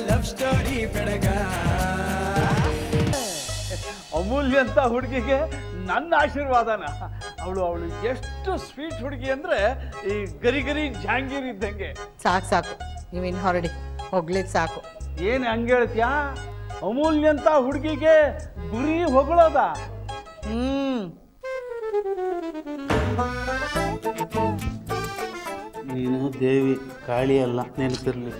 Love story ಬೆಳಗ ಅಮೂಲ್ಯ ಅಂತ ಹುಡುಗಿಗೆ ನನ್ನ ಆಶೀರ್ವಾದನ ಅವಳು ಅವಳು ಎಷ್ಟು ಸ್ವೀಟ್ ಹುಡುಗಿ ಅಂದ್ರೆ ಈ ಗರಿ ಗರಿ ಜಾಂಗೀರ್ ಇದ್ದಂಗೆ ಸಾಕು ಸಾಕು ನೀವಿನ್ ಹೊರಡಿ ಹೋಗ್ಲಿಕ್ಕೆ ಸಾಕು ಏನು ಹಂಗೆ ಹೇಳ್ತೀಯಾ ಅಮೂಲ್ಯ ಅಂತ ಹುಡುಗಿಗೆ ಗುರಿ ಹೊಗಳೋದ ಹ್ಮ್ ನೀನು ದೇವಿ ಕಾಳಿ ಅಲ್ಲ ನೆನಪಿರ್ಲಿ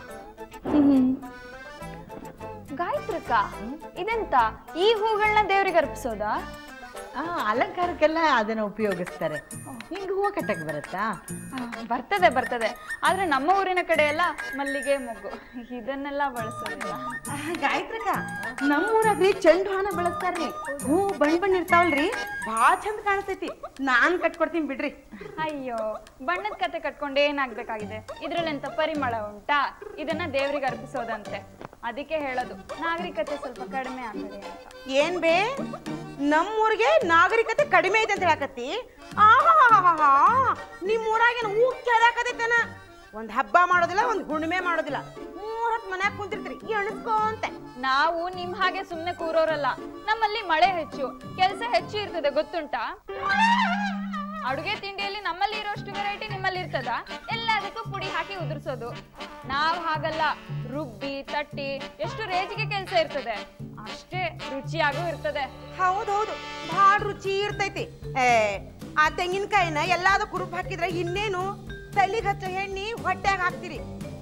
ಗಾಯತ್ರಕ್ಕ ಇದೆಂತ ಈ ಹೂಗಳನ್ನ ದೇವ್ರಿಗೆ ಅರ್ಪಿಸೋದಾ ಆ, ಅಲಂಕಾರಕ್ಕೆಲ್ಲ ಅದನ್ನ ಉಪಯೋಗಿಸ್ತಾರೆ ನಿಂಗೆ ಹೂವು ಕಟ್ಟಕ್ಕೆ ಬರುತ್ತಾ ಆ, ಬರ್ತದೆ ಬರ್ತದೆ ಆದ್ರೆ ನಮ್ಮ ಊರಿನ ಕಡೆ ಎಲ್ಲ ಮಲ್ಲಿಗೆ ಮೊಗ್ಗು ಇದನ್ನೆಲ್ಲ ಬಳಸೋದಿಲ್ಲ ಗಾಯತ್ರಕ್ಕ ನಮ್ಮೂರಾಗ್ರಿ ಚೆಂಡು ಹೂವನ ಬೆಳೆಸ್ತಾರ್ರಿ ಹೂ ಬಣ್ಣ ಬಣ್ಣ ಇರ್ತಾವಲ್ರಿ ಭಾಳ ಚಂದ ಕಾಣಿಸ್ತೈತಿ ನಾನ್ ಕಟ್ಕೊಡ್ತೀನಿ ಬಿಡ್ರಿ ಅಯ್ಯೋ ಬಣ್ಣದ ಕತೆ ಕಟ್ಕೊಂಡು ಏನಾಗ್ಬೇಕಾಗಿದೆ ಇದ್ರಲ್ಲೆಂತ ಪರಿಮಳ ಉಂಟಾ ಇದನ್ನ ದೇವ್ರಿಗೆ ಅರ್ಪಿಸೋದಂತೆ ಅದಕ್ಕೆ ಹೇಳೋದು ನಾಗರಿಕತೆ ಸ್ವಲ್ಪ ಕಡಿಮೆ ಆಗಲಿ ಅಂತ ಏನ್ ಬೇ ನಮ್ಮೂರಿಗೆ ನಾಗರಿಕತೆ ಕಡಿಮೆ ಐತೆ ಅಂತ ಹೇಳಕತ್ತಿ ಆಹಾ ನಿಮ್ ಊರಾಗೇನು ಹೂ ಕೇಳಾಕತೈತನ ಒಂದ್ ಹಬ್ಬ ಮಾಡೋದಿಲ್ಲ ಒಂದ್ ಹುಣ್ಣಿಮೆ ಮಾಡೋದಿಲ್ಲ ಮೂರ್ ಹೊತ್ತು ಮನ್ಯಾಗ ಕುಂತಿರ್ತೀರಿ ಎಣಸ್ಕೊಂತೆ ನಾವು ನಿಮ್ ಹಾಗೆ ಸುಮ್ನೆ ಕೂರೋರಲ್ಲ ನಮ್ಮಲ್ಲಿ ಮಳೆ ಹೆಚ್ಚು ಕೆಲಸ ಹೆಚ್ಚು ಇರ್ತದೆ ಗೊತ್ತುಂಟಾ ಅಡುಗೆ ತಿಂಡಿಯಲ್ಲಿ ನಮ್ಮಲ್ಲಿ ಇರೋಷ್ಟು ವೆರೈಟಿ ನಿಮ್ಮಲ್ಲಿ ಇರ್ತದ ಎಲ್ಲದಕ್ಕೂ ಪುಡಿ ಹಾಕಿ ಉದುರ್ಸೋದು ನಾವ್ ಹಾಗಲ್ಲ ರುಬ್ಬಿ ತಟ್ಟಿ ಎಷ್ಟು ರೇಜಿಗೆ ಕೆಲಸ ಇರ್ತದೆ ಅಷ್ಟೇ ರುಚಿಯಾಗೂ ಇರ್ತದೆ ಹೌದೌದು ಭಾಳ ರುಚಿ ಇರ್ತೈತಿ ಏ ಆ ತೆಂಗಿನಕಾಯಿನ ಎಲ್ಲಾದ ಕುರುಪ್ ಹಾಕಿದ್ರೆ ಇನ್ನೇನು ತಲಿಗ್ ಹಚ್ಚೋ ಎಣ್ಣಿ ಹೊಟ್ಯಾಗ ಹಾಕ್ತೀರಿ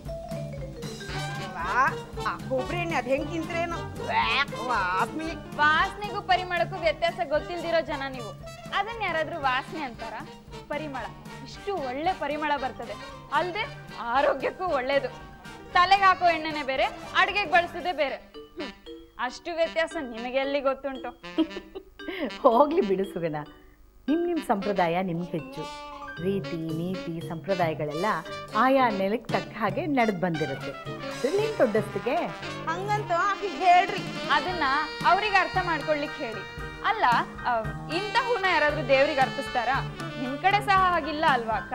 ವಾ, ಆ ಕೊಬ್ಬರಿ ಎಣ್ಣೆ ಅದ್ ಹೆಂಗ್ ತಿಂತ್ರೇನು ವ್ಯಾಕ್ ವಾಸ್ನಿ ವಾಸನೆಗೂ ಪರಿಮಳಕ್ಕೂ ವ್ಯತ್ಯಾಸ ಗೊತ್ತಿಲ್ದಿರೋ ಜನ ನೀವು ಅದನ್ನ ಯಾರಾದ್ರೂ ವಾಸನೆ ಅಂತಾರ ಪರಿಮಳ ಇಷ್ಟು ಒಳ್ಳೆ ಪರಿಮಳ ಬರ್ತದೆ ಅಲ್ದೆ ಆರೋಗ್ಯಕ್ಕೂ ಒಳ್ಳೇದು ತಲೆಗೆ ಹಾಕೋ ಎಣ್ಣೆನೆ ಬೇರೆ ಅಡ್ಗೆಗೆ ಬಳಸೋದೇ ಬೇರೆ ಹ್ಮ್. ಅಷ್ಟು ವ್ಯತ್ಯಾಸ ನಿಮಗೆ ಎಲ್ಲಿ ಗೊತ್ತುಂಟು ಹೋಗ್ಲಿ ಬಿಡು ಸುಗನ ನಿಮ್ಮ ನಿಮ್ಮ ಸಂಪ್ರದಾಯ ನಿಮ್ಗೆ ಹೆಚ್ಚು ರೀತಿ ನೀತಿ ಸಂಪ್ರದಾಯಗಳೆಲ್ಲ ಆಯಾ ನೆಲಕ್ಕೆ ತಕ್ಕ ಹಾಗೆ ನಡೆದು ಬಂದಿರುತ್ತೆ ಅದ್ರಲ್ಲೇನು ದೊಡ್ಡಸ್ತಿಗೆ ಹಂಗಂತ ಆಕಿ ಹೇಳ್ರಿ ಅದನ್ನ ಅವ್ರಿಗೆ ಅರ್ಥ ಮಾಡ್ಕೊಳ್ಲಿಕ್ಕೆ ಹೇಳಿ ಅಲ್ಲ ಆ, ಇಂಥ ಹೂನ ಯಾರಾದ್ರೂ ದೇವ್ರಿಗೆ ಅರ್ಪಿಸ್ತಾರಾ ನಿಮ್ ಕಡೆ ಸಹ ಹಾಗಿಲ್ಲ ಅಲ್ವಾ ಅಕ್ಕ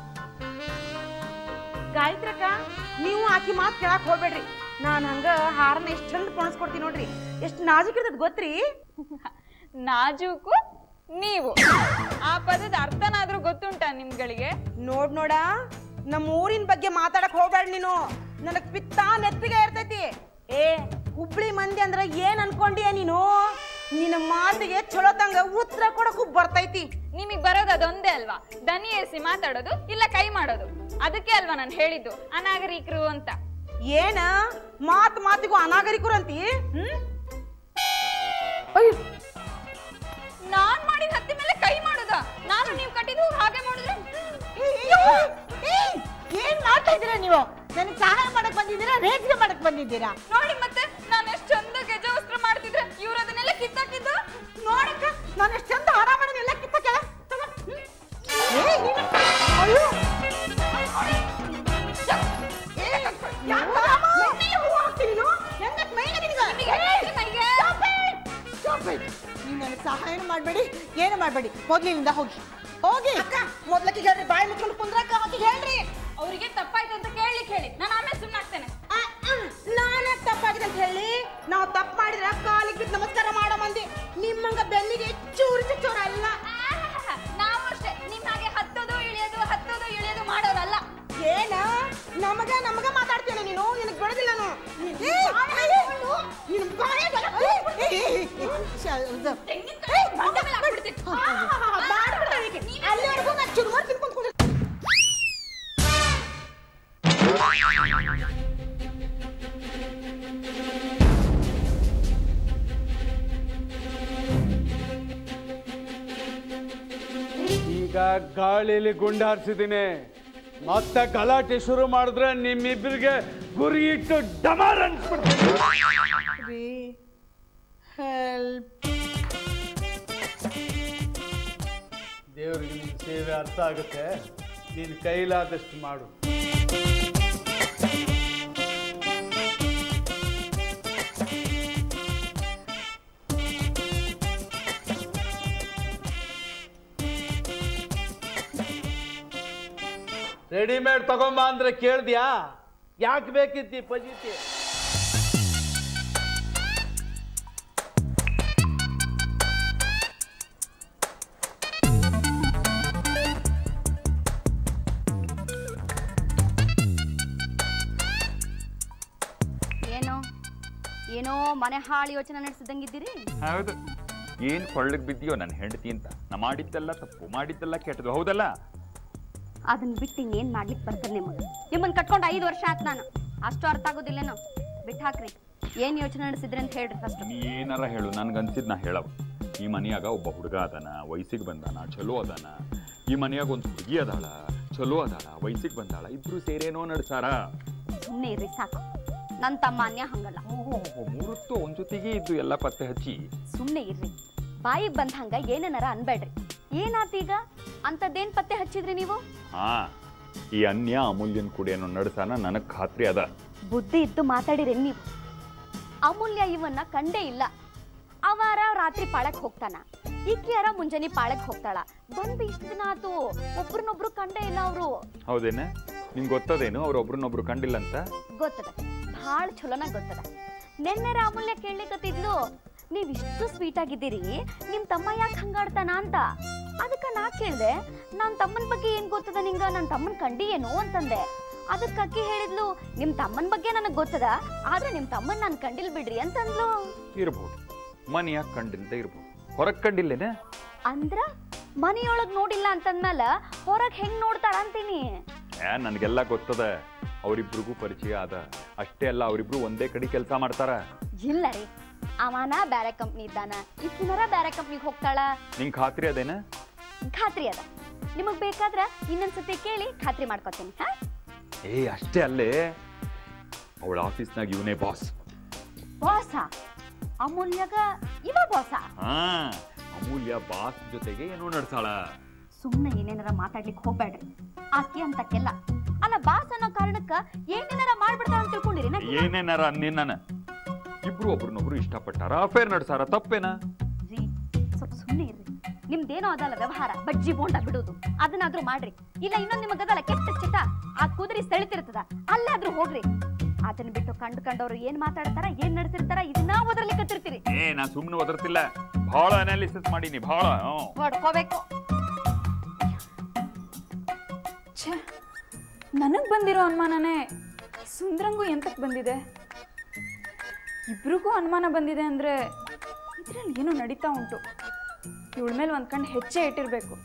ಗಾಯತ್ರಕ್ಕ ನೀವು ಆಕಿ ಮಾತು ಕೇಳಕ್ ಹೋಗ್ಬೇಡ್ರಿ ನಾನ್ ಹಂಗ ಹಾರನ ಎಷ್ಟ್ ಚಂದ ಪೊಣಸ್ಕೊಡ್ತೀನಿ ನೋಡ್ರಿ ಎಷ್ಟ್ ನಾಜುಕ್ ಇರ್ತದ ಗೊತ್ತ್ರಿ ನಾಜೂಕು ನೀವು ಆ ಪದದ ಅರ್ಥನಾದ್ರೂ ಗೊತ್ತುಂಟಾ ನಿಮ್ಗಳಿಗೆ ನೋಡ್ ನೋಡ ನಮ್ಮ ಊರಿನ ಬಗ್ಗೆ ಮಾತಾಡಕ್ ಹೋಗ್ಬೇಡ ನೀನು ನನಗ್ ಪಿತ್ತ ನೆತ್ತಿಗೆ ಇರ್ತೈತಿ ಏ ಹುಬ್ಳಿ ಮಂದಿ ಅಂದ್ರ ಏನ್ ಅನ್ಕೊಂಡಿಯ ನೀನು ನಿನ್ನ ಮಾತಿಗೆ ಚಲೋ ತಂಗ ಉತ್ತರ ಕೊಡಕ್ಕೂ ಬರ್ತೈತಿ ನಿಮಗ್ ಬರೋದು ಅದೊಂದೇ ಅಲ್ವಾ ದನಿ ಏರಿಸಿ ಮಾತಾಡೋದು ಇಲ್ಲ ಕೈ ಮಾಡೋದು ಅದಕ್ಕೆ ಅಲ್ವಾ ನಾನು ಹೇಳಿದ್ದು ಅನಾಗರಿಕರು ಅಂತ ಏನ ಮಾತ್ ಮಾತಿಗೂ ಅನಾಗರಿಕರು ಅಂತಿ ಹ್ಮ್ ನಾನ್ ಮಾಡಿದ ಹತ್ತಿ ಮೇಲೆ ಕೈ ಮಾಡೋದ ನಾನು ನೀವು ಕಟ್ಟಿದ್ದು ಹಾಗೆ ಮಾಡಿದ್ರೆ ಏನ್ ಮಾಡ್ತಾ ಇದ್ದೀರಾ ನೀವು ನನಗೆ ಸಹಾಯ ಮಾಡಕ್ ಬಂದಿದ್ದೀರಾ ರೇಜ್ಗೆ ಮಾಡಕ್ ಬಂದಿದ್ದೀರಾ ನೋಡಿ ಮತ್ತೆ ನಾನು ಎಷ್ಟು ಚಂದ ಗೆಜ ವಸ್ತ್ರ ಮಾಡ್ತಿದ್ರೆ ಇವ್ರು ಅದನ್ನೆಲ್ಲ ಕಿತ್ತಾಕಿದ್ದು ನೋಡಕ್ಕ ನಾನು ಎಷ್ಟು ಚಂದ ಹಾರ ಮಾಡೋದು ಎಲ್ಲ ಕಿತ್ತಕ್ಕೆ ನೀವು ನನಗೆ ಸಹಾಯ ಮಾಡಬೇಡಿ ಏನು ಮಾಡಬೇಡಿ ಹೋಗ್ಲಿ ಇಲ್ಲಿಂದ ಹೋಗಿ ಹೋಗಿ ಅಕ್ಕ ಮೊದ್ಲಕ್ಕೆ ಹೇಳ್ರಿ ಬಾಯಿ ಮುಚ್ಕೊಂಡು ಕುಂದ್ರಕ್ಕ ಆಕಿಗೆ ಹೇಳ್ರಿ ಅವರಿಗೆ ತಪ್ಪಾಯ್ತು ಅಂತ ಕೇಳಲಿಕ್ಕೆ ಹೇಳಿ ನಾನು ಆಮೇಲೆ ಸುಮ್ಮನೆ ಆಗ್ತೇನೆ ನಾನೇ ತಪ್ಪಾಗಿದೆ ಅಂತ ಹೇಳಿ ನಾವು ತಪ್ಪು ಮಾಡಿದ್ರೆ ಕಾಲಿಗೆ ಬಿದ್ದು ನಮಸ್ಕಾರ ಮಾಡೋ ಮಂದಿ ನಿಮ್ಮಂಗ ಬೆನ್ನಿಗೆ ಚೂರು ಚೂರ ಅಲ್ಲ ನಾವು ಅಷ್ಟೇ ನಿಮ್ ಹಾಗೆ ಹತ್ತೋದು ಇಳಿಯೋದು ಹತ್ತೋದು ಇಳಿಯೋದು ಮಾಡೋರಲ್ಲ ಏನ ನಮಗ ನಮಗ ಮಾತಾಡ್ತೀಯ ನೀನು ನಿನಗೆ ಬಿಡೋದಿಲ್ಲ ನಾನು ನಿನ್ ಬಾಯಿ ಬಲ- ತೆಂಗಿನಕಾಯಿ ಮಂಡೆ ಮೇಲೆ ಹಾಕ್ಬಿಡ್ತೀನಿ. ಮಾಡ್ಬಿಡ್ತಾಳೆ ಈಕೆ. ಅಲ್ಲಿವರೆಗೂ ನಾನು ಚುರುಮುರು ತಿನ್ಕೊಂಡ್ ಕುಂದಿರ್ತೀನಿ. ಈಗ ಗಾಳಿಲಿ ಗುಂಡು ಹಾರಿಸಿದ್ದೀನಿ ಮತ್ತೆ ಗಲಾಟೆ ಶುರು ಮಾಡಿದ್ರೆ ನಿಮ್ಮಿಬ್ಬರಿಗೆ ಗುರಿ ಇಟ್ಟು ಡಮಾರ್ ಅನ್ಸ್ಬಿಡ್ತೀನಿ ಹೆಲ್ಪ್ ದೇವರಿಗೆ ನಿನ್ನ ಸೇವೆ ಅರ್ಥ ಆಗುತ್ತೆ ನೀನು ಕೈಲಾದಷ್ಟು ಮಾಡು ರೆಡಿಮೇಡ್ ತಗೊಂಬ ಅಂದ್ರೆ ಕೇಳ್ದ್ಯಾ ಯಾಕೆ ಬೇಕಿತ್ತು ಈ ಪಜಿತಿ ಏನೋ ಮನೆ ಹಾಳು ಯೋಚನೆ ನಡೆಸಿದಂಗಿದ್ದೀರಿ ಹೌದು ಏನ್ ಕೊಳ್ಳಕ್ ಬಿದ್ದೀಯೋ ನನ್ನ ಹೆಂಡತಿ ಅಂತ ನಾ ಮಾಡಿದ್ದೆಲ್ಲ ತಪ್ಪು ಮಾಡಿದ್ದೆಲ್ಲ ಕೆಟ್ಟದು ಹೌದಲ್ಲ ಅದನ್ನ ಬಿಟ್ಟು ಇನ್ನೇನ್ ಮಾಡ್ಲಿಕ್ಕೆ ಬರ್ತದೆ ನಿಮಗೆ ನಿಮ್ಮನ್ನ ಕಟ್ಕೊಂಡು ಐದು ವರ್ಷ ಆತ್ ನಾನು ಅಷ್ಟು ಅರ್ಥ ಆಗೋದಿಲ್ಲೇನೋ ಬಿಟ್ಟು ಹಾಕ್ರಿ ಏನ್ ಯೋಚನೆ ನಡೆಸಿದ್ರಿ ಅಂತ ಹೇಳ್ರಿ ಫಸ್ಟ್ ನೀ ಏನಾರ ಹೇಳು ನನ್ಗನ್ಸಿದ್ ನಾ ಹೇಳವ ಈ ಮನೆಯಾಗ ಒಬ್ಬ ಹುಡುಗ ಅದಾನ ವಯಸ್ಸಿಗೆ ಬಂದಾನ ಚಲೋ ಅದಾನ ಈ ಮನೆಯಾಗ ಒಂದು ಹುಡುಗಿ ಅದಾಳ ಚಲೋ ಅದಾಳ ವಯಸ್ಸಿಗೆ ಬಂದಾಳ ಇಬ್ರು ಸೇರೇನೋ ನಡ್ಸಾರ ಸುಮ್ಮನೆ ಇರ್ರಿ ಸಾಕು ನನ್ನ ತಮ್ಮ ಅನ್ಯ ಹಂಗಲ್ಲ ಮೂರತ್ತು ಒಂದ್ ಜೊತೆಗೆ ಇದ್ದು ಎಲ್ಲ ಪತ್ತೆ ಹಚ್ಚಿ ಸುಮ್ಮನೆ ಇರ್ರಿ ಬಾಯಿಗೆ ಬಂದ ಹಂಗ ಏನೇನಾರ ಅನ್ಬೇಡ್ರಿ ಏನಾತೀಗ ಅಂಥದ್ದೇನ್ ಪತ್ತೆ ಹಚ್ಚಿದ್ರಿ ನೀವು ಹಾ ಈ ಅನ್ಯ ಅಮೂಲ್ಯನ್ ಕೂಡ ಏನೋ ನಡ್ಸಾನ ನನಗ್ ಖಾತ್ರಿ ಅದ ಬುದ್ಧಿ ಇದ್ದು ಮಾತಾಡಿರಿ ನೀವು ಅಮೂಲ್ಯ ಇವನ್ನ ಕಂಡೇ ಇಲ್ಲ ಅವಾರ ರಾತ್ರಿ ಪಾಳಕ್ ಹೋಗ್ತಾನ ಈಕಿಯಾರ ಮುಂಜಾನೆ ಪಾಳಕ್ ಹೋಗ್ತಾಳ ಬಂದು ಇಷ್ಟು ದಿನ ಆತು ಒಬ್ರನ್ನೊಬ್ರು ಕಂಡೇ ಇಲ್ಲ ಅವರು ಹೌದೇನೆ ನಿಂಗೆ ಗೊತ್ತದೇನು ಅವ್ರೊಬ್ರನ್ನೊಬ್ರು ಕಂಡಿಲ್ಲ ಅಂತ ಗೊತ್ತದ ಭಾಳ ಚಲೋನಾಗ ಗೊತ್ತದ ನೆನ್ನೆರ ಅಮೂಲ್ಯ ಕೇಳಲಿಕತ್ತಿದ್ಲು ನೀವ್ ಇಷ್ಟು ಸ್ವೀಟ್ ಆಗಿದ್ದೀರಿ ನಿಮ್ ತಮ್ಮ ಯಾಕೆ ಹಂಗಾಡ್ತಾನ ಅಂತ ಅದಕ್ಕ ನಾ ಕೇಳ್ದೆ ನನ್ ತಮ್ಮನ ಬಗ್ಗೆ ಏನ್ ಗೊತ್ತದ ನಿಂಗ ನನ್ ತಮ್ಮನ್ ಕಂಡಿ ಏನು ಅಂತಂದೆ ಅದಕ್ಕೆ ಅಕ್ಕಿ ಹೇಳಿದ್ಲು ನಿಮ್ ತಮ್ಮನ ಬಗ್ಗೆ ನನಗ್ ಗೊತ್ತದ ಆದ್ರೆ ನಿಮ್ ತಮ್ಮನ್ ನಾನ್ ಕಂಡಿಲ್ ಬಿಡ್ರಿ ಅಂತಂದ್ಲು ಇರ್ಬೋದು ಮನೆಯಾಗ ಕಂಡಿಲ್ದೆ ಇರ್ಬೋದು ಹೊರಗ್ ಕಂಡಿಲ್ಲೇನೆ ಅಂದ್ರ ಮನೆಯೊಳಗ್ ನೋಡಿಲ್ಲ ಅಂತಂದ್ಮೇಲೆ ಹೊರಗ್ ಹೆಂಗ್ ನೋಡ್ತಾಳ ಅಂತೀನಿ ಏ ನನಗೆಲ್ಲ ಗೊತ್ತದ ಅವರಿಬ್ರಿಗೂ ಪರಿಚಯ ಅದ ಅಷ್ಟೇ ಅಲ್ಲ ಅವರಿಬ್ರು ಒಂದೇ ಕಡೆ ಕೆಲಸ ಮಾಡ್ತಾರ ಇಲ್ಲ ರೀ ಅವನ ಬ್ಯಾರೆ ಕಂಪ್ನಿ ಇದ್ದಾನ ಈಕಿನರ ಬ್ಯಾರೆ ಕಂಪ್ನಿಗೆ ಹೋಗ್ತಾಳ ನಿಂಗೆ ಖಾತ್ರಿ ಅದೇನ ಖಾತ್ರಿ ಅದ ನಿಮಗ್ ಬೇಕಾದ್ರ ಇನ್ನೊಂದ್ಸತಿ ಕೇಳಿ ಖಾತ್ರಿ ಮಾಡ್ಕೊತೀನಿ ಹಾ ಏ ಅಷ್ಟೇ ಅಲ್ಲೇ ಅವಳ ಆಫೀಸ್ನಾಗ ಇವನೇ ಬಾಸ್ ಬಾಸ ಅಮೂಲ್ಯಗ ಇವ ಬಾಸ ಹಾ ಅಮೂಲ್ಯ ಬಾಸ್ ಜೊತೆಗೆ ಏನೋ ನಡ್ಸಾಳ ಸುಮ್ನೆ ಏನೇನಾರ ಮಾತಾಡ್ಲಿಕ್ಕೆ ಹೋಗ್ಬೇಡ್ರಿ ಆಕಿ ಅಂತಕ್ಕೆಲ್ಲ ಅಲ್ಲ ಬಾಸ್ ಅನ್ನೋ ಕಾರಣಕ್ಕ ಏನೇನಾರ ಮಾಡ್ಬಿಡ್ತಾಳ ಅಂತ ತಿಳ್ಕೊಂಡಿರಿ ನಾ ಏನೇನಾರ ಅನ್ನೇನ್ ನಾನು ಇಬ್ರು ಒಬ್ರನ್ನೊಬ್ರು ಇಷ್ಟಪಟ್ಟಾರ ಅಫೇರ್ ನಡ್ಸಾರ ತಪ್ಪೇನ ರೀ ಸ್ವಲ್ಪ ಸುಮ್ಮನೆ ಇರ್ರಿ ನಿಮ್ದೇನೋ ಅದಲ್ಲ ವ್ಯವಹಾರ ಬಜ್ಜಿ ಬೋಂಡ ಬಿಡೋದು ಅದನ್ನಾದ್ರೂ ಮಾಡ್ರಿ ಇಲ್ಲ ಇನ್ನೊಂದ್ ನಿಮಗದಲ್ಲ ಕೆಟ್ಟ ಚಿಟ ಆ ಕುದುರೆ ಸೆಳಿತಿರ್ತದ ಅಲ್ಲಾದ್ರೂ ಹೋಗ್ರಿ ಅದನ್ನ ಬಿಟ್ಟು ಕಂಡು ಕಂಡವ್ರು ಏನ್ ಮಾತಾಡ್ತಾರ ಏನ್ ನಡ್ಸಿರ್ತಾರ ಇದನ್ನ ಓದರ್ಲಿಕ್ಕತ್ತಿರ್ತೀರಿ ಏ ನಾ ಸುಮ್ಮನೆ ಒದರ್ತಿಲ್ಲ ಬಹಳ ಅನಾಲಿಸಿಸ್ ಮಾಡೀನಿ ಬಹಳ ಹ್ಞೂ ಹೊಡ್ಕೋಬೇಕು ಛೇ ನನಗೆ ಬಂದಿರೋ ಅನುಮಾನನೇ ಸುಂದ್ರಂಗೂ ಎಂತಕ್ಕೆ ಬಂದಿದೆ ಇಬ್ರಿಗೂ ಅನುಮಾನ ಬಂದಿದೆ ಅಂದರೆ ಇದರಲ್ಲಿ ಏನೋ ನಡೀತಾ ಉಂಟು ಇವಳ ಮೇಲೆ ಒಂದು ಕಣ್ಣು ಹೆಚ್ಚೇ ಇಟ್ಟಿರಬೇಕು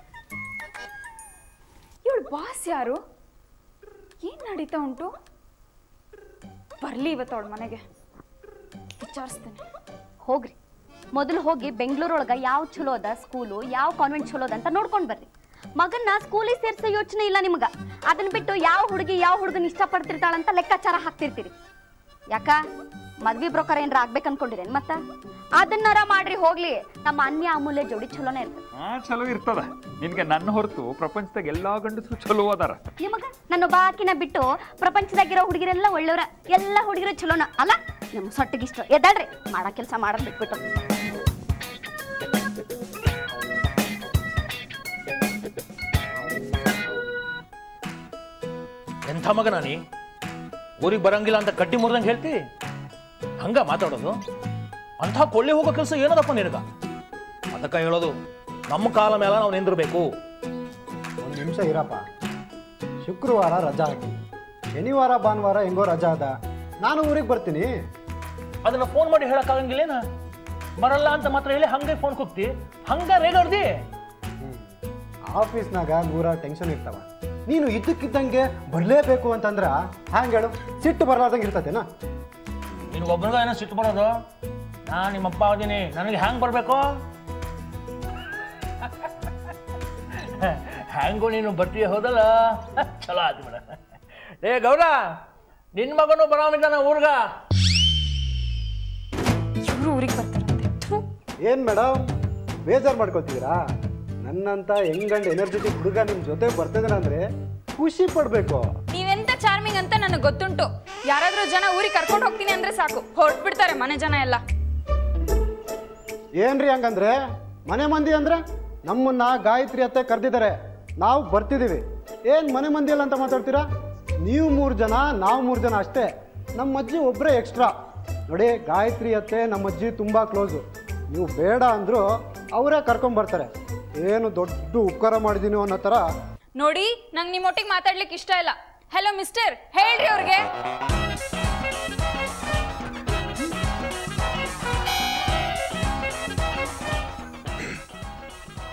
ಇವಳು ಬಾಸ್ ಯಾರು ಏನು ನಡೀತಾ ಉಂಟು ಬರಲಿ ಇವತ್ತು ಅವಳ ಮನೆಗೆ ವಿಚಾರಿಸ್ತೇನೆ ಹೋಗ್ರಿ ಮೊದಲು ಹೋಗಿ ಬೆಂಗಳೂರೊಳಗ ಯಾವ ಚಲೋ ಅದ ಸ್ಕೂಲು ಯಾವ ಕಾನ್ವೆಂಟ್ ಚಲೋ ಅದ ಅಂತ ನೋಡ್ಕೊಂಡ್ ಬರ್ರಿ ಮಗನ್ನ ಸ್ಕೂಲಿಗೆ ಸೇರ್ಸೋ ಯೋಚನೆ ಇಲ್ಲ ನಿಮ್ಗ ಅದನ್ನ ಬಿಟ್ಟು ಯಾವ ಹುಡುಗಿ ಯಾವ ಹುಡುಗನ ಇಷ್ಟಪಡ್ತಿರ್ತಾಳಂತ ಲೆಕ್ಕಾಚಾರ ಹಾಕ್ತಿರ್ತೀರಿ ಯಾಕ ಮದ್ವಿ ಬ್ರೋಕರ್ ಏನ್ರ ಆಗ್ಬೇಕು ಅನ್ಕೊಂಡಿರೇನ್ ಮತ್ತ ಅದನ್ನಾರ ಮಾಡ್ರಿ ಹೋಗ್ಲಿ ನಮ್ಮ ಅನ್ಯ ಅಮೂಲ್ಯ ಜೋಡಿ ಚಲೋನೇ ಇರ್ತದೆ ಹಾ ಚಲೋ ಇರ್ತದ ನಿನ್ಗೆ ನನ್ನ ಹೊರತು ಪ್ರಪಂಚದಾಗ ಎಲ್ಲಾ ಗಂಡಸರು ಚಲೋ ಅದಾರ ನಿಮಗ ನನ್ನ ಬಾಕಿನ ಬಿಟ್ಟು ಪ್ರಪಂಚದಾಗಿರೋ ಹುಡುಗಿರೆಲ್ಲ ಒಳ್ಳೆಯವ್ರ ಎಲ್ಲ ಹುಡುಗಿರು ಚಲೋನ ಅಲ್ಲ ನಿಮ್ ಸೊಟ್ಟಿಗಿಷ್ಟ ಎದ್ದಾಳ್ರಿ ಮಾಡೋ ಕೆಲಸ ಮಾಡೋದ್ ಬಿಟ್ಬಿಟ್ಟು ಎಂಥ ಮಗನ ನೀ ಊರಿಗೆ ಬರಂಗಿಲ್ಲ ಅಂತ ಕಟ್ಟಿ ಮುರಿದಂಗೆ ಹೇಳ್ತಿ ಹಂಗ ಮಾತಾಡೋದು ಅಂಥ ಕೊಳ್ಳಿ ಹೋಗೋ ಕೆಲಸ ಏನದಪ್ಪ ನಿನಗ ಅದಕ್ಕ ಹೇಳೋದು ನಮ್ಮ ಕಾಲ ಮೇಲೆ ನಾವು ನಿಂದಿರ್ಬೇಕು ಒಂದು ನಿಮಿಷ ಇರಪ್ಪ ಶುಕ್ರವಾರ ರಜಾ ಹಾಕಿ ಶನಿವಾರ ಭಾನುವಾರ ಹೆಂಗೋ ರಜಾ ಅದ ನಾನು ಊರಿಗೆ ಬರ್ತೀನಿ ಅದನ್ನ ಫೋನ್ ಮಾಡಿ ಹೇಳಕ್ಕಾಗಂಗಿಲ್ಲೇನ ಬರಲ್ಲ ಅಂತ ಮಾತ್ರ ಹೇಳಿ ಹಂಗೆ ಫೋನ್ ಕೂಗ್ತಿ ಹಂಗ ರೇಗಾಡ್ದಿ ಆಫೀಸ್ನಾಗ ನೂರಾರು ಟೆನ್ಷನ್ ಇರ್ತಾವ ನೀನು ಇದ್ದಕ್ಕಿದ್ದಂಗೆ ಬರಲೇಬೇಕು ಅಂತಂದ್ರ ಹ್ಯಾಂಗ ಹೇಳು ಸಿಟ್ಟು ಬರ್ಲಾರ್ದಂಗೆ ಇರ್ತದೇನಾ ನಿನಗೆ ಒಬ್ಬನಿಗ ಏನೋ ಸಿಟ್ಟು ಬರೋದು ನಾ ನಿಮ್ಮಪ್ಪ ಅದೀನಿ ನನಗೆ ಹ್ಯಾಂಗ್ ಬರಬೇಕು ಹ್ಯಾಂಗು ನೀನು ಬರ್ತೀಯ ಹೋದಲ್ಲ ಚಲೋ ಆಯ್ತು ಬಿಡ ಏ ಗೌರ ನಿನ್ನ ಮಗನು ಬರೋಮಿದ್ದಾನ ಊರ್ಗ ಇವರು ಊರಿಗೆ ಬರ್ತಾರಂತೆ ಥು. ಏನು ಮೇಡಮ್ ಬೇಜಾರು ಮಾಡ್ಕೊತೀರಾ ನನ್ನಂತ ಹೆಂಗಂಡ್ ಎನರ್ಜೆಟಿಕ್ ಹುಡುಗ ನಿಮ್ಮ ಜೊತೆ ಬರ್ತಿದ್ದಾನೆ ಅಂದ್ರೆ ಖುಷಿ ಪಡಬೇಕು ನೀವೆಂತ ಚಾರ್ಮಿಂಗ್ ಅಂತ ನನಗೆ ಗೊತ್ತುಂಟು ಯಾರಾದ್ರೂ ಜನ ಊರಿಗೆ ಕರ್ಕೊಂಡು ಹೋಗ್ತೀನಿ ಅಂದ್ರೆ ಸಾಕು ಹೊರಟ್ಬಿಡ್ತಾರೆ ಮನೆ ಜನ ಎಲ್ಲ ಏನ್ರಿ ಹಂಗಂದ್ರೆ ಮನೆ ಮಂದಿ ಅಂದ್ರೆ ನಮ್ಮನ್ನ ಗಾಯತ್ರಿ ಅತ್ತೆ ಕರೆದಿದ್ದಾರೆ ನಾವು ಬರ್ತಿದ್ದೀವಿ ಏನು ಮನೆ ಮಂದಿ ಅಲ್ಲ ಅಂತ ಮಾತಾಡ್ತೀರಾ ನೀವು ಮೂರು ಜನ ನಾವು ಮೂರು ಜನ ಅಷ್ಟೇ ನಮ್ಮ ಅಜ್ಜಿ ಒಬ್ಬರೇ ಎಕ್ಸ್ಟ್ರಾ ನೋಡಿ ಗಾಯತ್ರಿ ಅತ್ತೆ ನಮ್ಮ ಅಜ್ಜಿ ತುಂಬ ಕ್ಲೋಸು ನೀವು ಬೇಡ ಅಂದರೂ ಅವರೇ ಕರ್ಕೊಂಬರ್ತಾರೆ ಏನು ದೊಡ್ಡ ಉಪಕಾರ ಮಾಡಿದೀನಿ ಅನ್ನೋ ಥರ ನೋಡಿ ನಂಗೆ ನಿಮ್ಮೊಟ್ಟಿಗೆ ಮಾತಾಡ್ಲಿಕ್ಕೆ ಇಷ್ಟ ಇಲ್ಲ ಹಲೋ ಮಿಸ್ಟರ್ ಹೇಳ್ರಿ ಅವ್ರಿಗೆ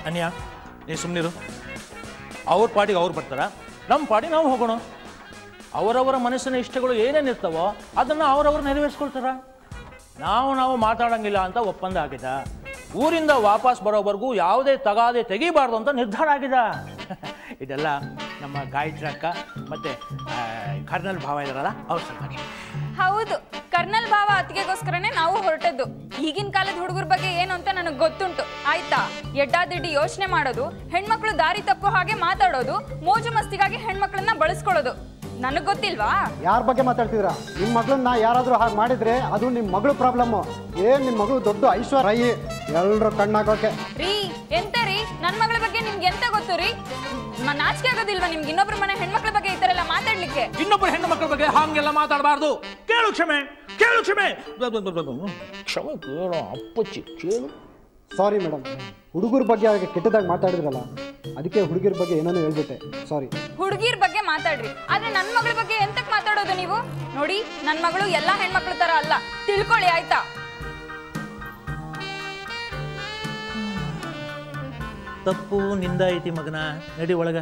ಅನ್ಯ ನೀ ಸುಮ್ಮನಿರು ಅವ್ರ ಪಾಟಿಗೆ ಅವ್ರು ಬರ್ತಾರ ನಮ್ಮ ಪಾಡಿ ನಾವು ಹೋಗೋಣ ಅವರವರ ಮನಸ್ಸಿನ ಇಷ್ಟಗಳು ಏನೇನು ಇರ್ತಾವೋ ಅದನ್ನು ಅವರವರು ನೆರವೇರಿಸ್ಕೊಳ್ತಾರ ನಾವು ನಾವು ಮಾತಾಡಂಗಿಲ್ಲ ಅಂತ ಒಪ್ಪಂದ ಆಗಿದೆ ಊರಿಂದ ವಾಪಸ್ ಬರೋವರೆಗೂ ಯಾವುದೇ ತಗಾದೆ ತೆಗಿಬಾರ್ದು ಅಂತ ನಿರ್ಧಾರ ಆಗಿದೆ ಇದೆಲ್ಲ ನಮ್ಮ ಗಾಯತ್ರಿ ಅಕ್ಕ ಮತ್ತು ಕರ್ನಲ್ ಭಾವ ಇದಾರಲ್ಲ ಅವ್ರ ಸಲುವಾಗಿ ಹೌದು ಕರ್ನಲ್ ಭಾವ ಅತ್ತಿಗೆಗೋಸ್ಕರನೇ ನಾವು ಹೊರಟದ್ದು ಈಗಿನ ಕಾಲದ ಹುಡುಗರ ಬಗ್ಗೆ ಏನು ಅಂತ ನನಗೆ ಗೊತ್ತುಂಟು ಆಯ್ತಾ ಎಡ್ಡಾದಿಡ್ಡಿ ಯೋಚನೆ ಮಾಡೋದು ಹೆಣ್ಮಕ್ಳು ದಾರಿ ತಪ್ಪೋ ಹಾಗೆ ಮಾತಾಡೋದು ಮೋಜು ಮಸ್ತಿಗಾಗಿ ಹೆಣ್ಮಕ್ಳನ್ನ ಬಳಸ್ಕೊಳ್ಳೋದು ನನಗ್ ಗೊತ್ತಿಲ್ವಾ ಯಾರ ಬಗ್ಗೆ ಮಾತಾಡ್ತಿದ್ದೀರಾ ನಿಮ್ಮ ಮಗಳನ್ನ ಯಾರಾದರೂ ಹಾಗೆ ಮಾಡಿದ್ರೆ ಅದು ನಿಮ್ಮ ಮಗಳು ಪ್ರಾಬ್ಲಮ್ಮು ಏನ್ ನಿಮ್ಮ ಮಗಳು ದೊಡ್ಡ ಐಶ್ವರ್ಯ ಎಲ್ಲರೂ ಕಣ್ಣಾಕೋಕೆ ರೀ ಎಂತ ರೀ ನನ್ ಮಗಳ ಬಗ್ಗೆ ನಿಮ್ಗೆ ಎಂತ ಗೊತ್ತು ರೀ ಮ- ನಾಚಿಕೆ ಆಗೋದಿಲ್ವಾ ನಿಮ್ಗೆ ಇನ್ನೊಬ್ರ ಮನೆ ಹೆಣ್ಮಕ್ಳ ಬಗ್ಗೆ ಈ ತರ ಎಲ್ಲ ಮಾತಾಡ್ಲಿಕ್ಕೆ ಇನ್ನೊಬ್ಬರ ಹೆಣ್ಣು ಮಕ್ಕಳ ಬಗ್ಗೆ ಹಾಗೆಲ್ಲ ಮಾತಾಡಬಾರ್ದು ಕೇಳು ಕ್ಷಮೆ ಕೇಳು ಕ್ಷಮೆ ಕ್ಷಮೆ ಕೇಳು ಅಪ್ಪಚ್ಚಿ ಕೇಳು ಸಾರಿ ಮೇಡಮ್ ಹುಡುಗರ ಬಗ್ಗೆ ಹಾಗೆ ಕೆಟ್ಟದಾಗಿ ಮಾತಾಡಿದ್ರಲ್ಲ ಅದಕ್ಕೆ ಹುಡುಗಿರ ಬಗ್ಗೆ ಏನೇನೋ ಹೇಳ್ಬಿಟ್ಟೆ ಸಾರಿ ಹುಡುಗಿರ್ ಬಗ್ಗೆ ಮಾತಾಡ್ರಿ ಆದ್ರೆ ನನ್ ಮಗಳ ಬಗ್ಗೆ ಎಂತಕ್ ಮಾತಾಡೋದು ನೀವು ನೋಡಿ ನನ್ ಮಗಳು ಎಲ್ಲಾ ಹೆಣ್ಮಕ್ಳ ತರ ಅಲ್ಲ ತಿಳ್ಕೊಳ್ಳಿ ಆಯ್ತಾ ತಪ್ಪು ನಿಂದ ಐತಿ ಮಗನ ನಡಿ ಒಳಗ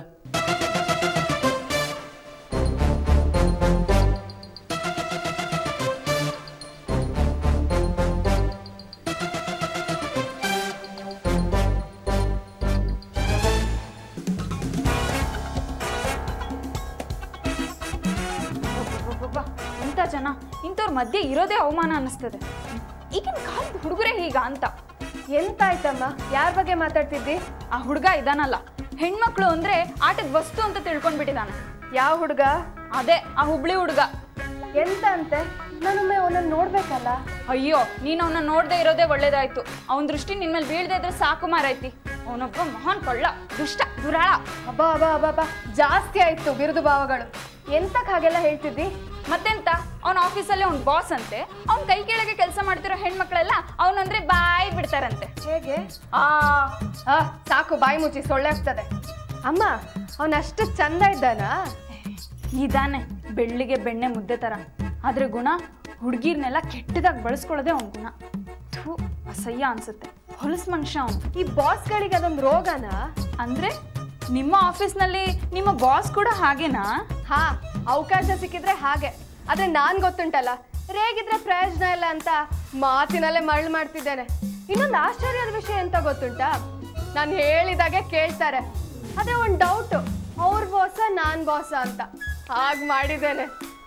ಅಬ್ಬಬ್ಬಬ್ಬ, ಎಂತ ಜನ ಇಂಥವ್ರ ಮಧ್ಯೆ ಇರೋದೇ ಅವಮಾನ ಅನಿಸ್ತದೆ ಈಗಿನ ಕಾಲದ ಹುಡುಗರೇ ಹೀಗ ಅಂತ ಎಂತಾಯ್ತಮ್ಮ ಯಾರ ಬಗ್ಗೆ ಮಾತಾಡ್ತಿದ್ದಿ ಆ ಹುಡುಗ ಇದಾನಲ್ಲ ಹೆಣ್ಮಕ್ಳು ಅಂದ್ರೆ ಆಟದ ವಸ್ತು ಅಂತ ತಿಳ್ಕೊಂಡ್ಬಿಟ್ಟಿದಾನೆ ಯಾವ ಹುಡುಗ ಅದೇ ಆ ಹುಬ್ಳಿ ಹುಡುಗ ಎಂತ ಅಂತೆ ನಾನೊಮ್ಮೆ ಅವನನ್ನ ನೋಡ್ಬೇಕಲ್ಲ ಅಯ್ಯೋ ನೀನು ಅವನ್ನ ನೋಡದೆ ಇರೋದೇ ಒಳ್ಳೇದಾಯ್ತು ಅವನ ದೃಷ್ಟಿ ನಿನ್ ಮೇಲೆ ಬೀಳ್ದೆ ಇದ್ರೆ ಸಾಕು ಮಾರೈತಿ ಅವನೊಬ್ಬ ಮಹಾನ್ ಕಳ್ಳ ದುಷ್ಟ ದುರಾಳ ಅಬ್ಬಾ ಅಬ್ಬಾ ಅಬ್ಬಾ ಅಬ್ಬಾ ಜಾಸ್ತಿ ಆಯ್ತು ಬಿರುದು ಭಾವಗಳು ಎಂತಕ್ ಹಾಗೆಲ್ಲ ಹೇಳ್ತಿದ್ದಿ ಮತ್ತೆಂತ ಅವನ ಆಫೀಸಲ್ಲಿ ಅವ್ನ ಬಾಸ್ ಅಂತೆ ಅವ್ನ ಕೈ ಕೆಳಗೆ ಕೆಲಸ ಮಾಡ್ತಿರೋ ಹೆಣ್ಮಕ್ಳೆಲ್ಲ ಅವನಂದ್ರೆ ಬಾಯ್ ಬಿಡ್ತಾರಂತೆ ಹೇಗೆ ಆ ಆ, ಸಾಕು ಬಾಯಿ ಮುಚ್ಚಿ ಸೊಳ್ಳೆ ಆಗ್ತದೆ ಅಮ್ಮ ಅವನ ಅಷ್ಟು ಚಂದ ಇದ್ದಾನಾ ಇದಾನೆ ಬೆಳ್ಳಿಗೆ ಬೆಣ್ಣೆ ಮುದ್ದೆ ತರ ಆದ್ರೆ ಗುಣ ಹುಡುಗಿರ್ನೆಲ್ಲ ಕೆಟ್ಟದಾಗಿ ಬಳಸ್ಕೊಳ್ಳೋದೇ ಅವ್ನ ಗುಣ ಥೂ ಅಸಹ್ಯ ಅನ್ಸುತ್ತೆ ಹೊಲಸ್ ಮನುಷ್ಯ ಅವನು ಈ ಬಾಸ್ಗಳಿಗೆ ಅದೊಂದು ರೋಗನಾ ಅಂದ್ರೆ ನಿಮ್ಮ ಆಫೀಸ್ನಲ್ಲಿ ನಿಮ್ಮ ಬಾಸ್ ಕೂಡ ಹಾಗೇನಾ ಹಾ ಅವಕಾಶ ಸಿಕ್ಕಿದ್ರೆ ಹಾಗೆ ಆದ್ರೆ ನಾನ್ ಗೊತ್ತುಂಟಲ್ಲ ರೇಗಿದ್ರೆ ಪ್ರಯೋಜನ ಇಲ್ಲ ಅಂತ ಮಾತಿನಲ್ಲೇ ಮರಳು ಮಾಡ್ತಿದ್ದೇನೆ ಇನ್ನೊಂದು ಆಶ್ಚರ್ಯದ ವಿಷಯ ಎಂತ ಗೊತ್ತುಂಟಾ ನಾನು ಹೇಳಿದಾಗೆ ಕೇಳ್ತಾರೆ ಅದೇ ಒಂದು ಡೌಟ್ ಅವ್ರ ಬಾಸ ನಾನ್ ಬಾಸ ಅಂತ ಹಾಗ್ ಮಾಡಿದ್ದೇನೆ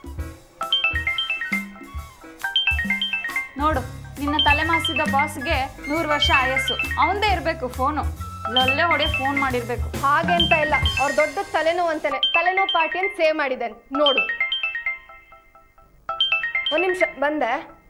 ನೋಡು ನಿನ್ನ ತಲೆ ಮಾಸಿದ ಬಾಸ್ಗೆ ನೂರು ವರ್ಷ ಆಯಸ್ಸು ಅವಂದೇ ಇರಬೇಕು ಫೋನು ಲೊಲ್ಲೆ ಹೊಡೆ ಫೋನ್ ಮಾಡಿರ್ಬೇಕು ಹಾಗೆ ಅಂತ ಇಲ್ಲ ಅವ್ರ ದೊಡ್ಡ ತಲೆನೋವು ಅಂತಾನೆ ತಲೆನೋವು ಪಾರ್ಟಿ ಅಂತ ಸೇವ್ ಮಾಡಿದ್ದೇನೆ ನೋಡು ಒಂದ್ ನಿಮಿಷ ಬಂದೆ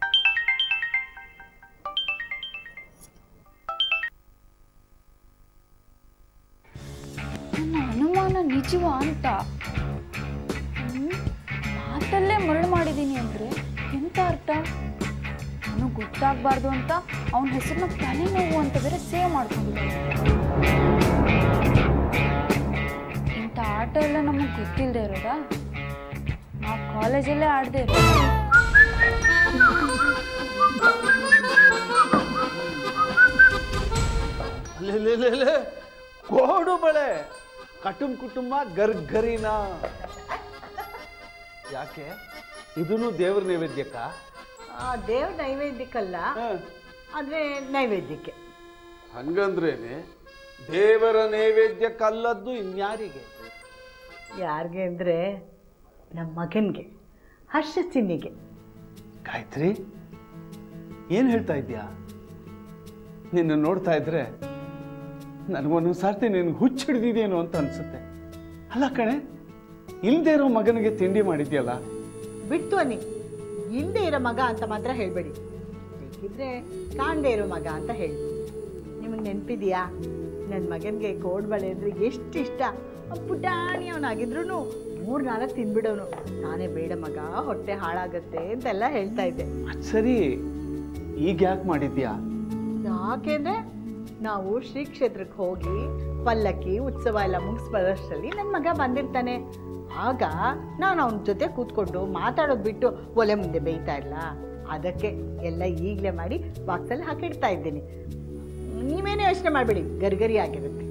ನನ್ನ ಅನುಮಾನ ನಿಜವ ಅಂತ ಹ್ಮ್? ಮಾತಲ್ಲೇ ಮರಳು ಮಾಡಿದ್ದೀನಿ ಅಂದ್ರೆ ಎಂತ ಅರ್ಥ ಅವನು ಗೊತ್ತಾಗಬಾರ್ದು ಅಂತ ಅವನ ಹೆಸರನ್ನ ತಲೆನೋವು ಅಂತ ಬೇರೆ ಸೇವ್ ಮಾಡ್ಕೊಂಡಿದ್ದಾನೆ ಇಂಥ ಆಟ ಎಲ್ಲ ನಮಗೆ ಗೊತ್ತಿಲ್ಲದೆ ಇರೋದಾ ನಾವು ಕಾಲೇಜಲ್ಲೇ ಆಡದೆ ಇರೋದು ಅಲ್ಲೆಲ್ಲೆಲ್ಲೆಲ್ಲೆ, ಕೋಡು ಬಳೆ ಕಟುಂ ಕುಟುಂಬ ಗರ್ಗರಿನ ಯಾಕೆ ಇದನ್ನು ದೇವ್ರ ನೈವೇದ್ಯಕ್ಕ ದೇವ್ರ ನೈವೇದ್ಯಕ್ಕಲ್ಲ ಆದರೆ ನೈವೇದ್ಯಕ್ಕೆ ಹಂಗಂದ್ರೇನೆ ದೇವರ ನೈವೇದ್ಯಕ್ಕಲ್ಲದ್ದು ಇನ್ಯಾರಿಗೆ ಯಾರಿಗೆ ಅಂದರೆ ನಮ್ಮ ಮಗನಿಗೆ ಹರ್ಷ ಚಿನ್ನಿಗೆ ಗಾಯತ್ರಿ ಏನು ಹೇಳ್ತಾ ಇದ್ಯಾ ನಿನ್ನ ನೋಡ್ತಾ ಇದ್ರೆ ನನಗೊಂದೊಂದು ಸರ್ತಿ ನಿನ್ಗೆ ಹುಚ್ಚು ಹಿಡ್ದಿದೇನೋ ಅಂತ ಅನ್ಸುತ್ತೆ ಅಲ್ಲ ಕಣೆ ಇಲ್ದೇ ಇರೋ ಮಗನಿಗೆ ತಿಂಡಿ ಮಾಡಿದ್ಯಲ್ಲ ಬಿಡ್ತು ಅನ್ನಿ ಇಲ್ಲದೆ ಇರೋ ಮಗ ಅಂತ ಮಾತ್ರ ಹೇಳಬೇಡಿ ಬೇಕಿದ್ರೆ ಕಾಣದೇ ಇರೋ ಮಗ ಅಂತ ಹೇಳಿ ನಿಮಗೆ ನೆನಪಿದೆಯಾ ನನ್ನ ಮಗನಿಗೆ ಕೋಡ್ಬಳೆ ಅಂದರೆ ಎಷ್ಟು ಇಷ್ಟ ಅವ್ನ್ ಪುಟಾಣಿ ಅವನಾಗಿದ್ರು ಮೂರು ನಾಲ್ಕು ತಿನ್ಬಿಡೋನು ನಾನೇ ಬೇಡ ಮಗ ಹೊಟ್ಟೆ ಹಾಳಾಗತ್ತೆ ಅಂತೆಲ್ಲ ಹೇಳ್ತಾ ಇದ್ದೆ ಅದ್ ಸರಿ ಈಗ ಯಾಕೆ ಮಾಡಿದ್ಯಾ ಯಾಕೆಂದ್ರೆ ನಾವು ಶ್ರೀ ಕ್ಷೇತ್ರಕ್ಕೆ ಹೋಗಿ ಪಲ್ಲಕ್ಕಿ ಉತ್ಸವ ಎಲ್ಲ ಮುಗಿಸ್ಬರೋಷ್ಟರಲ್ಲಿ ನನ್ನ ಮಗ ಬಂದಿರ್ತಾನೆ ಆಗ ನಾನು ಅವನ ಜೊತೆ ಕೂತ್ಕೊಂಡು ಮಾತಾಡೋದು ಬಿಟ್ಟು ಒಲೆ ಮುಂದೆ ಬೇಯ್ತಾ ಇಲ್ಲ ಅದಕ್ಕೆ ಎಲ್ಲ ಈಗಲೇ ಮಾಡಿ ಬಾಕ್ಸಲ್ಲಿ ಹಾಕಿಡ್ತಾ ಇದ್ದೀನಿ ನೀವೇನೇ ಯೋಚನೆ ಮಾಡಬೇಡಿ ಗರಿಗರಿ ಆಗಿರುತ್ತೆ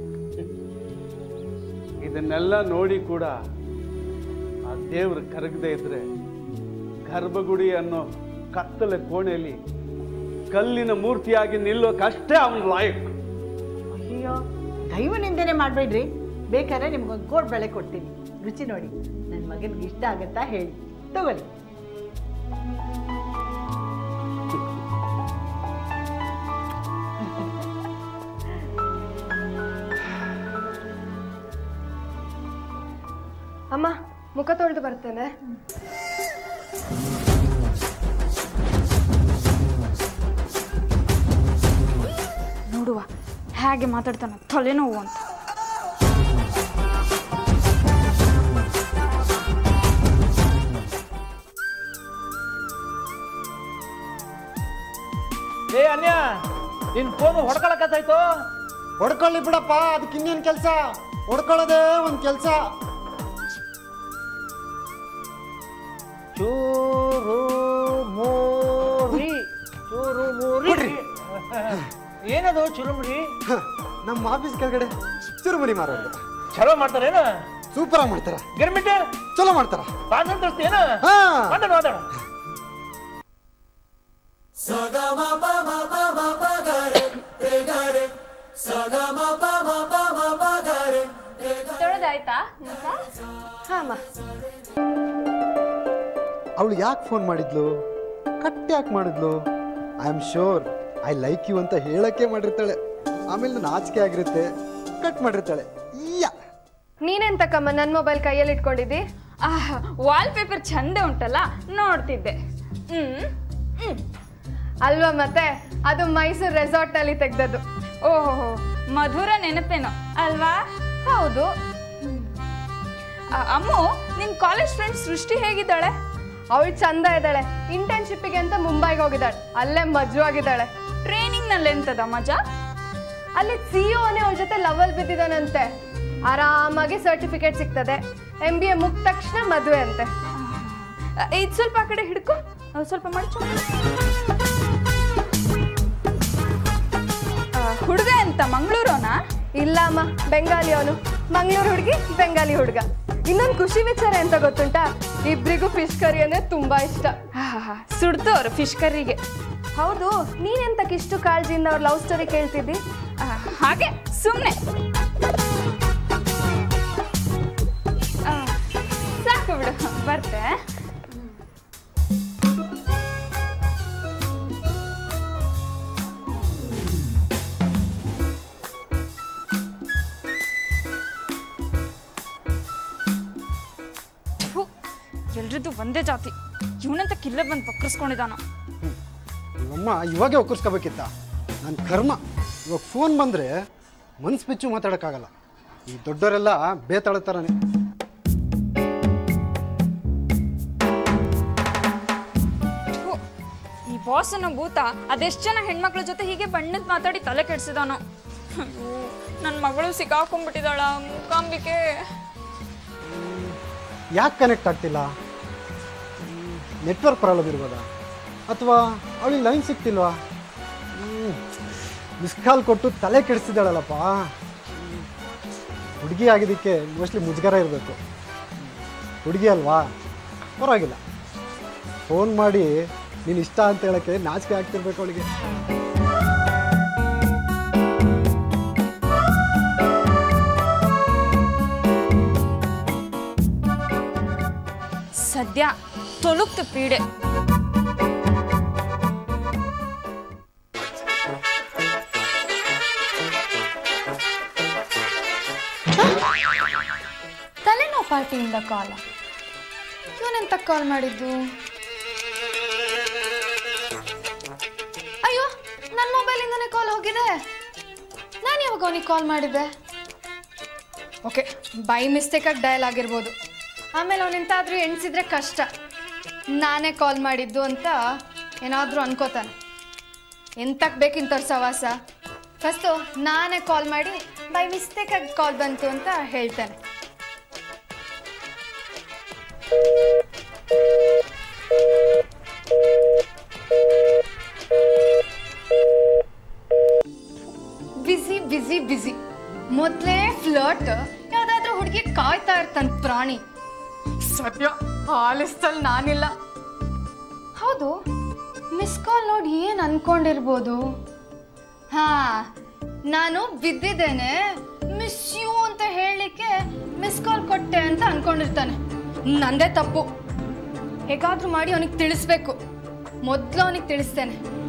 ಇದನ್ನೆಲ್ಲ ನೋಡಿ ಕೂಡ ಆ ದೇವ್ರು ಕರಗದೆ ಇದ್ರೆ ಗರ್ಭಗುಡಿ ಅನ್ನೋ ಕತ್ತಲೆ ಕೋಣೆಯಲ್ಲಿ ಕಲ್ಲಿನ ಮೂರ್ತಿಯಾಗಿ ನಿಲ್ಲೋಕಷ್ಟೇ ಅವನ ಲಾಯಕ್ ಅಯ್ಯೋ ದೈವ ನಿಂದನೆ ಮಾಡಬೇಡ್ರಿ ಬೇಕಾದ್ರೆ ನಿಮ್ಗೊಂದು ಕೋಡ್ ಬೆಳೆ ಕೊಡ್ತೀನಿ ರುಚಿ ನೋಡಿ ನನ್ನ ಮಗನಿಗೆ ಇಷ್ಟ ಆಗತ್ತಾ ಹೇಳಿ ತಗೊಳ್ಳಿ ಅಮ್ಮ ಮುಖ ತೊಳೆದು ಬರ್ತೇನೆ ನೋಡುವ ಹೇಗೆ ಮಾತಾಡ್ತಾನ ತಲೆನೋವು ಅಂತ ಏ ಅನ್ಯ ನಿನ್ ಫೋನ್ ಹೊಡ್ಕೊಳಕತ್ತಾಯ್ತು ಹೊಡ್ಕೊಳ್ಳಿ ಬಿಡಪ್ಪ ಅದಕ್ಕೆ ಇನ್ನೇನು ಕೆಲಸ ಹೊಡ್ಕೊಳ್ಳೋದೇ ಒಂದು ಕೆಲಸ ಚೂರು ಮೂರಿ ಚೂರು ಮೂರಿ ಏನದು ಚುರುಮುರಿ ನಮ್ಮ ಆಫೀಸ್ ಕೆಳಗಡೆ ಚುರುಮುರಿ ಮಾರೋದು ಚಲೋ ಮಾಡ್ತಾರೇನ ಸೂಪರ್ ಆಗಿ ಮಾಡ್ತಾರ ಗಿರ್ಮಿಟ್ ಚಲೋ ಮಾಡ್ತಾರ ಪಾಸ್ ಏನ ಹಾ ಮಾತಾಡ ಮಾತಾಡ ತೊಳೆದಾಯ್ತಾ ಹಾ ಅಮ್ಮ ಅವಳು ಯಾಕೆ ಫೋನ್ ಮಾಡಿದ್ಲು ಕಟ್ ಯಾಕೆ ಮಾಡಿದ್ಲು I am sure I like you ಅಂತ ಹೇಳಕ್ಕೆ ಮಾಡಿರ್ತಾಳೆ ಆಮೇಲೆ ನನ್ನ ಆಚಿಕೆ ಆಗಿರುತ್ತೆ ಕಟ್ ಮಾಡಿರ್ತಾಳೆ ಯಾ ನೀನೆಂತಕ್ಕಮ್ಮ ನನ್ನ ಮೊಬೈಲ್ ಕೈಯಲ್ಲಿ ಇಟ್ಕೊಂಡಿದ್ದಿ ವಾಲ್ ಪೇಪರ್ ಚಂದ ಉಂಟಲ್ಲ ನೋಡ್ತಿದ್ದೆ ಹ್ಮ್ ಹ್ಮ್ ಅಲ್ವಾ ಮತ್ತೆ ಅದು ಮೈಸೂರು ರೆಸಾರ್ಟ್ ನಲ್ಲಿ ತೆಗ್ದದ್ದು ಓಹೋ ಮಧುರ ನೆನಪೇನೋ ಅಲ್ವಾ ಹೌದು ಆ, ಅಮ್ಮು ನಿನ್ ಕಾಲೇಜ್ ಫ್ರೆಂಡ್ ಸೃಷ್ಟಿ ಹೇಗಿದ್ದಾಳೆ ಅವಳು ಚಂದ ಇದ್ದಾಳೆ ಇಂಟರ್ನ್ಶಿಪ್ಪಿಗೆ ಅಂತ ಮುಂಬೈಗೆ ಹೋಗಿದ್ದಾಳೆ ಅಲ್ಲೇ ಮಜು ಆಗಿದ್ದಾಳೆ ಟ್ರೈನಿಂಗ್ ನಲ್ಲಿ ಎಂತದ ಮಜಾ ಅಲ್ಲಿ ಸಿಇಒನೇ ಅವಳ ಜೊತೆ ಲವಲ್ ಬಿದ್ದಿದ್ದಾನಂತೆ ಆರಾಮಾಗಿ ಸರ್ಟಿಫಿಕೇಟ್ ಸಿಗ್ತದೆ ಎಂ ಬಿ ಎ ಮುಗಿದ ತಕ್ಷಣ ಮದುವೆ ಅಂತೆ ಆ, ಇದ್ ಸ್ವಲ್ಪ ಆ ಕಡೆ ಹಿಡ್ಕೊ ಆ, ಸ್ವಲ್ಪ ಮಡ್ಚು ಹುಡುಗ ಎಂತ ಮಂಗಳೂರೋನಾ ಇಲ್ಲ ಅಮ್ಮ ಬೆಂಗಾಲಿ ಅವನು ಮಂಗಳೂರು ಹುಡುಗಿ ಬೆಂಗಾಲಿ ಹುಡುಗ ಇನ್ನೊಂದು ಖುಷಿ ವಿಚಾರ ಎಂತ ಗೊತ್ತುಂಟಾ ಇಬ್ರಿಗೂ ಫಿಶ್ ಕರಿ ಅಂದ್ರೆ ತುಂಬಾ ಇಷ್ಟ ಸುಡ್ತು ಅವ್ರು ಫಿಶ್ ಕರ್ರಿಗೆ ಹೌದು ನೀನೆಂತಕ್ಕೆ ಇಷ್ಟು ಕಾಳಜಿಯಿಂದ ಅವ್ರ ಲವ್ ಸ್ಟೋರಿ ಕೇಳ್ತಿದ್ದಿ ಆ, ಹಾಗೆ ಸುಮ್ಮನೆ ಸಾಕು ಬಿಡು ಬರ್ತೆ ಥು, ಎಲ್ರದ್ದು ಒಂದೇ ಜಾತಿ ಇವನಂತ ಕಿಲ್ಲೆ ಬಂದು ಪಕ್ಕರಿಸ್ಕೊಂಡಿದ್ದಾನ ನಮ್ಮಮ್ಮ ಇವಾಗೆ ಒಕ್ಕರ್ಸ್ಕೋಬೇಕಿತ್ತ ನನ್ನ ಕರ್ಮ ಇವಾಗ ಫೋನ್ ಬಂದರೆ ಮನ್ಸು ಬಿಚ್ಚು ಮಾತಾಡೋಕ್ಕಾಗಲ್ಲ ಈ ದೊಡ್ಡವರೆಲ್ಲ ಬೇತಾಳೋ ಥರನೇ ಥು, ಈ ಬಾಸ್ ಅನ್ನೋ ಭೂತ ಅದೆಷ್ಟು ಜನ ಹೆಣ್ಮಕ್ಳ ಜೊತೆ ಹೀಗೆ ಬಣ್ಣದ್ ಮಾತಾಡಿ ತಲೆ ಕೆಡ್ಸಿದಾನೋ ಅಯ್ಯೋ ನನ್ನ ಮಗಳು ಸಿಕ್ಕಾಕೊಂಡ್ಬಿಟ್ಟಿದಾಳ ಮೂಕಾಂಬಿಕೆ ಯಾಕೆ ಕನೆಕ್ಟ್ ಆಗ್ತಿಲ್ಲ ನೆಟ್ವರ್ಕ್ ಪ್ರಾಬ್ಲಮ್ ಇರ್ಬೋದಾ ಅಥವಾ ಅವಳಿಗೆ ಲೈನ್ ಸಿಗ್ತಿಲ್ವಾ ಮಿಸ್ ಕಾಲ್ ಕೊಟ್ಟು ತಲೆ ಕೆಡಿಸ್ತಿದ್ದಾಳಲ್ಲಪ್ಪ ಹುಡುಗಿ ಆಗಿದ್ದಕ್ಕೆ ಮೋಸ್ಟ್ಲಿ ಮುಜುಗರ ಇರಬೇಕು ಹುಡುಗಿ ಅಲ್ವಾ ಪರವಾಗಿಲ್ಲ ಫೋನ್ ಮಾಡಿ ನೀನು ಇಷ್ಟ ಅಂತ ಹೇಳೋಕ್ಕೆ ನಾಚಿಕೆ ಆಗ್ತಿರ್ಬೇಕು ಅವಳಿಗೆ ಸದ್ಯ ತೊಲುಕ್ತು ಪೀಡೆ ತಲೆನೋವು ಪಾರ್ಟಿಯಿಂದ ಕಾಲ ಇವನೆಂತ ಕಾಲ್ ಮಾಡಿದ್ದು ಅಯ್ಯೋ ನನ್ನ ಮೊಬೈಲಿಂದನೇ ಕಾಲ್ ಹೋಗಿದೆ ನಾನು ಯಾವಾಗ ಅವನಿಗೆ ಕಾಲ್ ಮಾಡಿದ್ದೆ ಓಕೆ ಬೈ ಮಿಸ್ಟೇಕಾಗಿ ಡಯಲ್ ಆಗಿರ್ಬೋದು ಆಮೇಲೆ ಅವನೆಂತಾದ್ರೂ ಎಣಿಸಿದ್ರೆ ಕಷ್ಟ ನಾನೇ ಕಾಲ್ ಮಾಡಿದ್ದು ಅಂತ ಏನಾದರೂ ಅನ್ಕೋತಾನೆ ಎಂತಕ್ಕೆ ಬೇಕಿಂತವ್ರ ಸವಾಸ ಫಸ್ಟು ನಾನೇ ಕಾಲ್ ಮಾಡಿ ಬೈ ಮಿಸ್ಟೇಕಾಗಿ ಕಾಲ್ ಬಂತು ಅಂತ ಹೇಳ್ತಾನೆ ಫ್ಲರ್ಟ್ ಯಾವ್ದಾದ್ರೂ ಹುಡುಗಿ ಕಾಯ್ತಾ ಇರ್ತಾನೆ ಪ್ರಾಣಿ ಸದ್ಯ ಆ ಲಿಸ್ಟಲ್ಲಿ ನಾನಿಲ್ಲ ಹೌದು ಮಿಸ್ ಕಾಲ್ ನೋಡಿ ಏನು ಅನ್ಕೊಂಡಿರ್ಬೋದು ಹಾ ನಾನು ಬಿದ್ದಿದ್ದೇನೆ ಮಿಸ್ ಯು ಅಂತ ಹೇಳಲಿಕ್ಕೆ ಮಿಸ್ ಕಾಲ್ ಕೊಟ್ಟೆ ಅಂತ ಅನ್ಕೊಂಡಿರ್ತಾನೆ ನಂದೇ ತಪ್ಪು ಹೇಗಾದ್ರೂ ಮಾಡಿ ಅವನಿಗೆ ತಿಳಿಸ್ಬೇಕು ಮೊದಲು ಅವನಿಗೆ ತಿಳಿಸ್ತೇನೆ